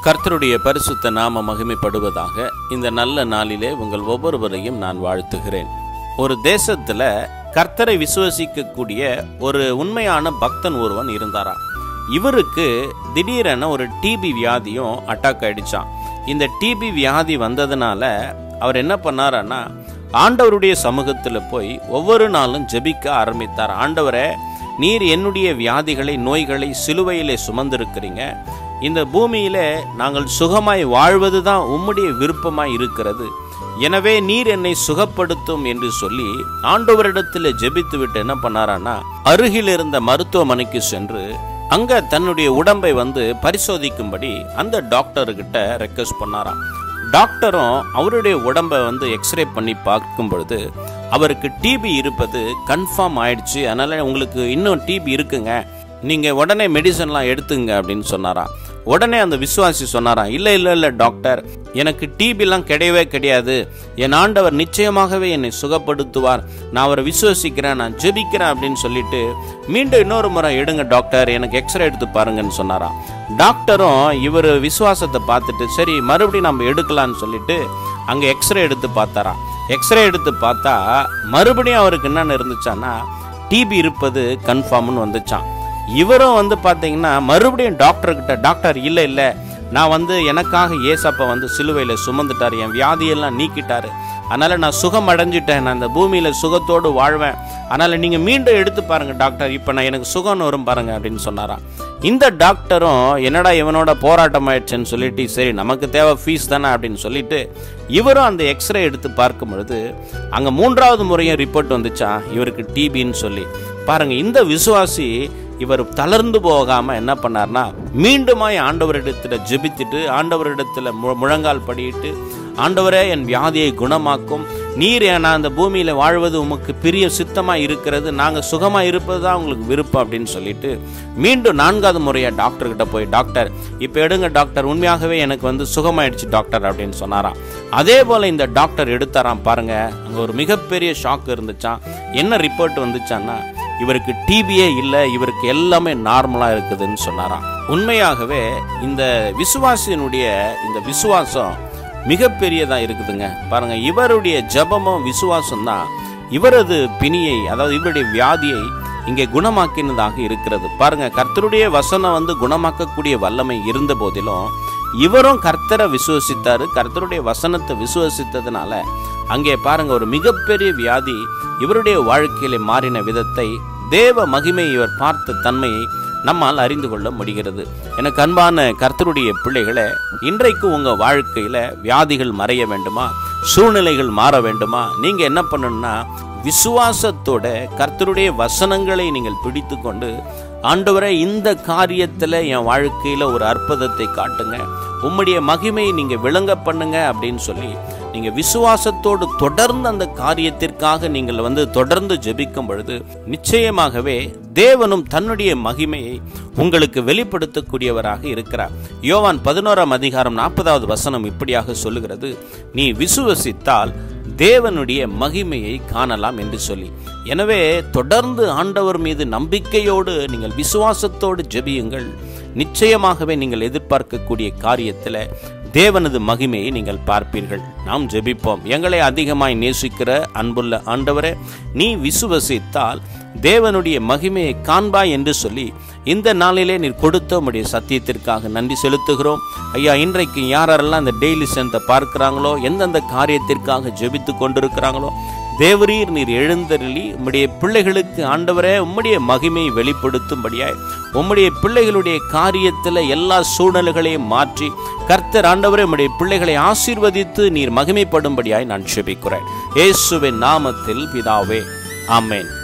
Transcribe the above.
கர்த்தருடைய பரிசுத்த நாம மகிமைப்படுவதாக இந்த நல்ல நாளிலே உங்கள் ஒவ்வொருவரையும் நான் வாழ்த்துகிறேன் ஒரு தேசத்துல கர்த்தரை விசுவசிக்கக்கூடிய ஒரு உண்மையான பக்தன் ஒருவன் இருந்தாராம் இவருக்கு திடீரென ஒரு டிபி வியாதியும் அட்டாக் ஆயிடுச்சான் இந்த டிபி வியாதி வந்ததுனால அவர் என்ன பண்ணாரன்னா ஆண்டவருடைய சமூகத்தில் போய் ஒவ்வொரு நாளும் ஜெபிக்க ஆரம்பித்தார் ஆண்டவரே நீர் என்னுடைய வியாதிகளை நோய்களை சிலுவையிலே சுமந்திருக்கிறீங்க இந்த பூமியிலே நாங்கள் சுகமாய் வாழ்வது தான் உம்முடைய விருப்பமாய் இருக்கிறது எனவே நீர் என்னை சுகப்படுத்தும் என்று சொல்லி ஆண்டவரிடத்தில் ஜெபித்து விட்டு என்ன பண்ணாரான்னா அருகில் இருந்த மருத்துவமனைக்கு சென்று அங்க தன்னுடைய உடம்பை வந்து பரிசோதிக்கும்படி அந்த டாக்டர்கிட்ட ரெக்வஸ்ட் பண்ணாராம் டாக்டரும் அவருடைய உடம்பை வந்து எக்ஸ்ரே பண்ணி பார்க்கும் பொழுது அவருக்கு டிபி இருப்பது கன்ஃபார்ம் ஆயிடுச்சு அதனால உங்களுக்கு இன்னும் டிபி இருக்குங்க நீங்க உடனே மெடிசன்லாம் எடுத்துங்க அப்படின்னு சொன்னாராம் உடனே அந்த விசுவாசி சொன்னாராம் இல்லை இல்லை இல்லை டாக்டர் எனக்கு டிபிலாம் கிடையவே கிடையாது என் ஆண்டவர் நிச்சயமாகவே என்னை சுகப்படுத்துவார் நான் அவரை விசுவசிக்கிறேன் நான் ஜெபிக்கிறேன் அப்படின்னு சொல்லிட்டு மீண்டும் இன்னொரு முறை எடுங்க டாக்டர் எனக்கு எக்ஸ்ரே எடுத்து பாருங்கன்னு சொன்னாராம் டாக்டரும் இவர் விசுவாசத்தை பார்த்துட்டு சரி மறுபடியும் நம்ம எடுக்கலாம்னு சொல்லிட்டு அங்கே எக்ஸ்ரே எடுத்து பார்த்தாராம் எக்ஸ்ரே எடுத்து பார்த்தா மறுபடியும் அவருக்கு என்னென்ன இருந்துச்சான்னா டிபி இருப்பது கன்ஃபார்ம்னு வந்துச்சான் இவரும் வந்து பார்த்தீங்கன்னா மறுபடியும் டாக்டர்கிட்ட டாக்டர் இல்லை இல்லை நான் வந்து எனக்காக ஏசப்பா வந்து சிலுவையில் சுமந்துட்டார் என் வியாதியெல்லாம் நீக்கிட்டாரு அதனால் நான் சுகம் அடைஞ்சிட்டேன் நான் இந்த பூமியில் சுகத்தோடு வாழ்வேன் அதனால் நீங்கள் மீண்டும் எடுத்து பாருங்கள் டாக்டர் இப்போ நான் எனக்கு சுகம்னு வரும் பாருங்க அப்படின்னு சொன்னாராம் இந்த டாக்டரும் என்னடா இவனோட போராட்டம் ஆயிடுச்சுன்னு சொல்லிட்டு சரி நமக்கு தேவை ஃபீஸ் தானே அப்படின்னு சொல்லிட்டு இவரும் அந்த எக்ஸ்ரே எடுத்து பார்க்கும் பொழுது அங்கே மூன்றாவது முறையும் ரிப்போர்ட் வந்துச்சான் இவருக்கு டிபின்னு சொல்லி பாருங்க இந்த விசுவாசி இவர் தளர்ந்து போகாம என்ன பண்ணார்னா மீண்டுமாய் ஆண்டவரிடத்துல ஜெபித்துட்டு ஆண்டவரிடத்துல மு- முழங்கால் படியிட்டு ஆண்டவரே என் வியாதியை குணமாக்கும் நீர் நான் அந்த பூமியில வாழ்வது உமக்கு பெரிய சித்தமா இருக்கிறது நாங்க சுகமா இருப்பது தான் உங்களுக்கு விருப்பம் அப்படின்னு சொல்லிட்டு மீண்டும் நான்காவது முறையா டாக்டர் கிட்ட போய் டாக்டர் இப்போ எடுங்க டாக்டர் உண்மையாகவே எனக்கு வந்து சுகமாயிடுச்சு டாக்டர் அப்படின்னு சொன்னாராம் அதே போல இந்த டாக்டர் எடுத்தாராம் பாருங்க அங்க ஒரு மிகப்பெரிய ஷாக் இருந்துச்சான் என்ன ரிப்போர்ட் வந்துச்சான்னா இவருக்கு டிபியே இல்லை இவருக்கு எல்லாமே நார்மலா இருக்குதுன்னு சொன்னாராம் உண்மையாகவே இந்த விசுவாசியினுடைய இந்த விசுவாசம் மிகப்பெரியதா இருக்குதுங்க பாருங்க இவருடைய ஜெபமும் விசுவாசம் தான் இவரது பிணியை அதாவது இவருடைய வியாதியை இங்கே குணமாக்கினதாக இருக்கிறது பாருங்க கர்த்தருடைய வசனம் வந்து குணமாக்கக்கூடிய வல்லமை இருந்த போதிலும் இவரும் கர்த்தரை விசுவசித்தாரு கர்த்தருடைய வசனத்தை விசுவசித்ததுனால அங்கே பாருங்க ஒரு மிகப்பெரிய வியாதி இவருடைய வாழ்க்கையிலே மாறின விதத்தை தேவ மகிமை இவர் பார்த்த தன்மையை நம்மால் அறிந்து கொள்ள முடிகிறது எனக்கு அன்பான கர்த்தருடைய பிள்ளைகளே இன்றைக்கு உங்க வாழ்க்கையில வியாதிகள் மறைய வேண்டுமா சூழ்நிலைகள் மாற வேண்டுமா நீங்க என்ன பண்ணணும்னா விசுவாசத்தோட கர்த்தருடைய வசனங்களை நீங்கள் பிடித்து கொண்டு ஆண்டவரை இந்த காரியத்தில் என் வாழ்க்கையில் ஒரு அற்புதத்தை காட்டுங்க உம்முடைய மகிமையை நீங்கள் விளங்க பண்ணுங்க அப்படின்னு சொல்லி நீங்கள் விசுவாசத்தோடு தொடர்ந்து அந்த காரியத்திற்காக நீங்கள் வந்து தொடர்ந்து ஜெபிக்கும் பொழுது நிச்சயமாகவே தேவனும் தன்னுடைய மகிமையை உங்களுக்கு வெளிப்படுத்தக்கூடியவராக இருக்கிறார் யோவான் பதினோராம் அதிகாரம் நாற்பதாவது வசனம் இப்படியாக சொல்லுகிறது நீ விசுவசித்தால் தேவனுடைய மகிமையை காணலாம் என்று சொல்லி எனவே தொடர்ந்து ஆண்டவர் மீது நம்பிக்கையோடு நீங்கள் விசுவாசத்தோடு ஜெபியுங்கள் நிச்சயமாகவே நீங்கள் எதிர்பார்க்கக்கூடிய காரியத்தில் தேவனது மகிமையை நீங்கள் பார்ப்பீர்கள் நாம் ஜெபிப்போம் எங்களை அதிகமாய் நேசிக்கிற அன்புள்ள ஆண்டவரே நீ விசுவசித்தால் தேவனுடைய மகிமையை காண்பாய் என்று சொல்லி இந்த நாளிலே நீர் கொடுத்த உம்முடைய சத்தியத்திற்காக நன்றி செலுத்துகிறோம் ஐயா இன்றைக்கு யாரெல்லாம் இந்த டெய்லி சென்த்தை பார்க்கிறாங்களோ எந்தெந்த காரியத்திற்காக ஜெபித்து கொண்டிருக்கிறாங்களோ தேவரீர் நீர் எழுந்தருளி உம்முடைய பிள்ளைகளுக்கு ஆண்டவரே உம்முடைய மகிமையை வெளிப்படுத்தும்படியாய் உம்முடைய பிள்ளைகளுடைய காரியத்தில் எல்லா சூழ்நிலைகளையும் மாற்றி கர்த்தர் ஆண்டவரே உம்முடைய பிள்ளைகளை ஆசீர்வதித்து நீர் மகிமைப்படும்படியாய் நான் ஜெபிக்கிறேன் இயேசுவின் நாமத்தில் பிதாவே ஆமென்